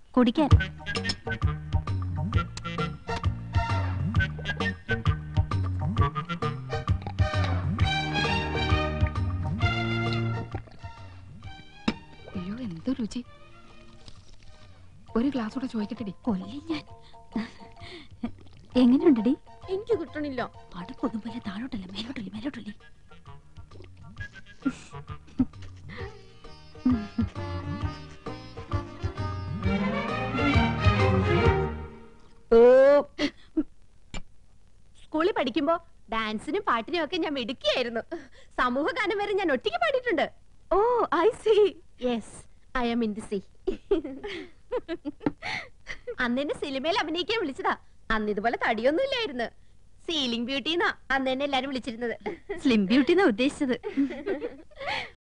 കുടിക്കാൻ അയ്യോ എന്ത് രുചി ഒരു ഗ്ലാസ് കൂടെ ചോദിക്കട്ടെടി കൊല്ലി ഞാൻ എങ്ങനെയുണ്ടടി എനിക്ക് കിട്ടണില്ല അടുപ്പൊന്നും പോലെ താഴോട്ടല്ല മേലോട്ടല്ലേ മേലോട്ടല്ലേ സ്കൂളിൽ പഠിക്കുമ്പോ ഡാൻസിനും പാട്ടിനും ഒക്കെ ഞാൻ മിടുക്കിയായിരുന്നു സമൂഹ ഗാനം വരെ ഞാൻ ഒറ്റയ്ക്ക് പാടിയിട്ടുണ്ട് oh I see yes I am in the sea അന്ന് എന്നെ സിനിമയിൽ അഭിനയിക്കാൻ വിളിച്ചതാ അന്ന് ഇതുപോലെ തടിയൊന്നും ഇല്ലായിരുന്നു സീലിംഗ് ബ്യൂട്ടി എന്നാ അന്ന് എന്നെ എല്ലാരും വിളിച്ചിരുന്നത് സ്ലിം ബ്യൂട്ടി എന്നാ ഉദ്ദേശിച്ചത്